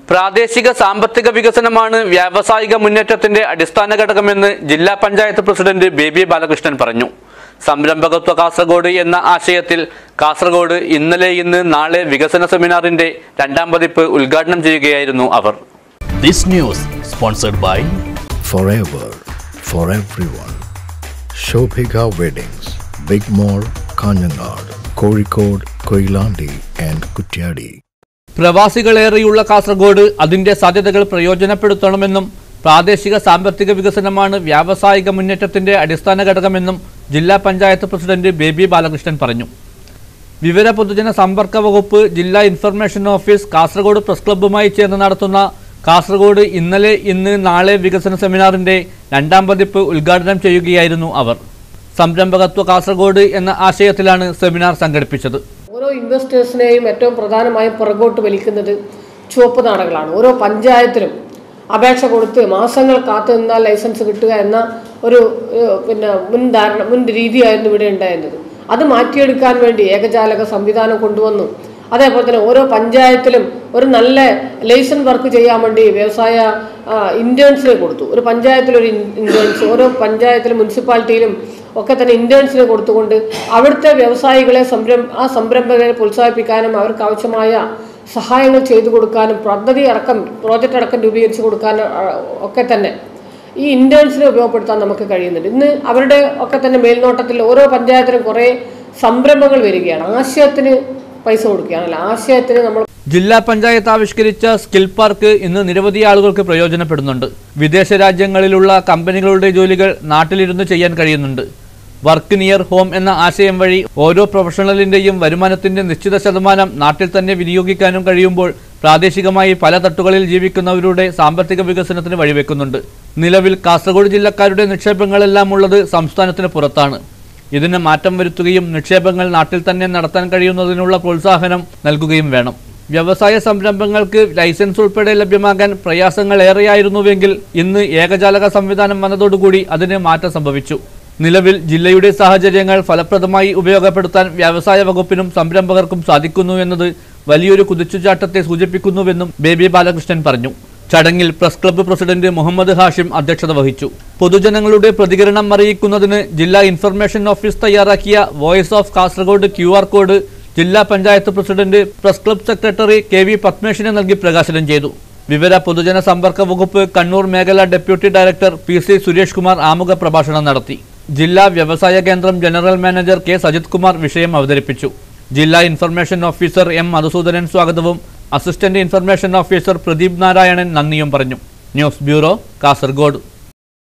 പ്രാദേശിക സാമ്പത്തിക വികസനമാണ് വ്യാവസായിക മുന്നേറ്റത്തിന്റെ അടിസ്ഥാന ഘടകമെന്ന് ജില്ലാ പഞ്ചായത്ത് പ്രസിഡന്റ് ബേബി ബാലകൃഷ്ണൻ പറഞ്ഞു സംരംഭകത്വ കാസർഗോഡ് എന്ന ആശയത്തിൽ കാസർഗോഡ് ഇന്നലെ ഇന്ന് നാളെ വികസന സെമിനാറിന്റെ രണ്ടാം പതിപ്പ് ഉദ്ഘാടനം ചെയ്യുകയായിരുന്നു അവർ This news sponsored by forever for everyone. Shobhika Weddings, Big Mall, Kanyanad, Kozhikode, Koilandi and Kutyadi. പ്രവാസികളേറെയുള്ള Kasaragod അതിന്റെ സാധ്യതകൾ പ്രയോജനപ്പെടുത്തണമെന്നും പ്രാദേശിക സാമ്പത്തിക വികസനമാണ് വ്യാവസായിക മുന്നേറ്റത്തിന്റെ അടിസ്ഥാന ഘടകമെന്നും ജില്ലാ പഞ്ചായത്ത് പ്രസിഡന്റ് ബേബി ബാലകൃഷ്ണൻ പറഞ്ഞു വിവര പൊതുജന സമ്പർക്ക വകുപ്പ് ജില്ലാ ഇൻഫർമേഷൻ ഓഫീസ് കാസർഗോഡ് പ്രസ് ക്ലബ്ബുമായി ചേർന്ന് നടത്തുന്ന കാസർഗോഡ് ഇന്നലെ ഇന്ന് നാളെ വികസന സെമിനാറിന്റെ രണ്ടാം പതിപ്പ് ഉദ്ഘാടനം ചെയ്യുകയായിരുന്നു അവർ സംരംഭകത്വ കാസർഗോഡ് എന്ന ആശയത്തിലാണ് സെമിനാർ സംഘടിപ്പിച്ചത് ഓരോ ഇൻവെസ്റ്റേഴ്സിനെയും ഏറ്റവും പ്രധാനമായും പുറകോട്ട് വലിക്കുന്നത് ചുവപ്പ് നാടകളാണ് ഓരോ പഞ്ചായത്തിലും അപേക്ഷ കൊടുത്ത് മാസങ്ങൾ കാത്തു നിന്നാൽ ലൈസൻസ് കിട്ടുക എന്ന ഒരു ഏഹ്, പിന്നെ മുൻധാരണ മുൻ രീതിയായിരുന്നു ഇവിടെ ഉണ്ടായിരുന്നത് അത് മാറ്റിയെടുക്കാൻ വേണ്ടി ഏകജാലക സംവിധാനം കൊണ്ടുവന്നു അതേപോലെ തന്നെ ഓരോ പഞ്ചായത്തിലും ഒരു നല്ല ലൈസൻ വർക്ക് ചെയ്യാൻ വേണ്ടി വ്യവസായ ഇന്റേൺസിനെ കൊടുത്തു ഒരു പഞ്ചായത്തിൽ ഒരു ഇന്റേൺസ് ഓരോ പഞ്ചായത്തിലും മുനിസിപ്പാലിറ്റിയിലും ഒക്കെ തന്നെ ഇന്റേൺസിനെ കൊടുത്തുകൊണ്ട് അവിടുത്തെ വ്യവസായികളെ സംരം ആ സംരംഭകരെ പ്രോത്സാഹിപ്പിക്കാനും അവർക്ക് ആവശ്യമായ സഹായങ്ങൾ ചെയ്തു കൊടുക്കാനും പദ്ധതി അടക്കം പ്രോജക്റ്റ് അടക്കം രൂപീകരിച്ച് കൊടുക്കാനും ആ, ഒക്കെ തന്നെ ഈ ഇന്റേൺസിനെ ഉപയോഗപ്പെടുത്താൻ നമുക്ക് കഴിയുന്നുണ്ട് ഇന്ന് അവരുടെ ഒക്കെ തന്നെ മേൽനോട്ടത്തിൽ ഓരോ പഞ്ചായത്തിലും കുറേ സംരംഭങ്ങൾ വരികയാണ് ആശയത്തിന് പൈസ കൊടുക്കുകയാണല്ലോ ആശയത്തിന് നമ്മൾ ജില്ലാ പഞ്ചായത്ത് ആവിഷ്കരിച്ച സ്കിൽ പാർക്ക് ഇന്ന് നിരവധി ആളുകൾക്ക് പ്രയോജനപ്പെടുന്നുണ്ട് വിദേശ രാജ്യങ്ങളിലുള്ള കമ്പനികളുടെ ജോലികൾ നാട്ടിലിരുന്ന് ചെയ്യാൻ കഴിയുന്നുണ്ട് വർക്ക് നിയർ ഹോം എന്ന ആശയം വഴി ഓരോ പ്രൊഫഷണലിന്റെയും വരുമാനത്തിന്റെ നിശ്ചിത ശതമാനം നാട്ടിൽ തന്നെ വിനിയോഗിക്കാനും കഴിയുമ്പോൾ പ്രാദേശികമായി പല തട്ടുകളിൽ ജീവിക്കുന്നവരുടെ സാമ്പത്തിക വികസനത്തിന് വഴിവെക്കുന്നുണ്ട് നിലവിൽ കാസർഗോഡ് ജില്ലക്കാരുടെ നിക്ഷേപങ്ങളെല്ലാം ഉള്ളത് സംസ്ഥാനത്തിന് പുറത്താണ് ഇതിന് മാറ്റം വരുത്തുകയും നിക്ഷേപങ്ങൾ നാട്ടിൽ തന്നെ നടത്താൻ കഴിയുന്നതിനുള്ള പ്രോത്സാഹനം നൽകുകയും വേണം വ്യവസായ സംരംഭങ്ങൾക്ക് ലൈസൻസ് ഉൾപ്പെടെ ലഭ്യമാകാൻ പ്രയാസങ്ങൾ ഏറെയായിരുന്നുവെങ്കിൽ ഇന്ന് ഏകജാലക സംവിധാനം വന്നതോടുകൂടി അതിന് മാറ്റം സംഭവിച്ചു നിലവിൽ ജില്ലയുടെ സാഹചര്യങ്ങൾ ഫലപ്രദമായി ഉപയോഗപ്പെടുത്താൻ വ്യവസായ വകുപ്പിനും സംരംഭകർക്കും സാധിക്കുന്നു എന്നത് വലിയൊരു കുതിച്ചുചാട്ടത്തെ സൂചിപ്പിക്കുന്നുവെന്നും ബേബി ബാലകൃഷ്ണൻ പറഞ്ഞു ചടങ്ങിൽ press club president Muhammad Hashim അധ്യക്ഷത വഹിച്ചു പൊതുജനങ്ങളുടെ പ്രതികരണം അറിയിക്കുന്നതിന് ജില്ലാ ഇൻഫർമേഷൻ ഓഫീസ് തയ്യാറാക്കിയ voice of Kasaragod Q R code ജില്ലാ panchayat president press club secretary K V പത്മേഷിന് നൽകി പ്രകാശനം ചെയ്തു വിവര പൊതുജന സമ്പർക്ക വകുപ്പ് കണ്ണൂർ മേഖല deputy director P C Suresh Kumar ആമുഖ പ്രഭാഷണം നടത്തി ജില്ലാ വ്യവസായ കേന്ദ്രം general manager K Sajith Kumar വിഷയം അവതരിപ്പിച്ചു ജില്ലാ ഇൻഫർമേഷൻ ഓഫീസർ എം മധുസൂദനൻ സ്വാഗതവും assistant information officer Pradeep Narayanan നന്ദിയും പറഞ്ഞു ന്യൂസ് ബ്യൂറോ കാസർഗോഡ്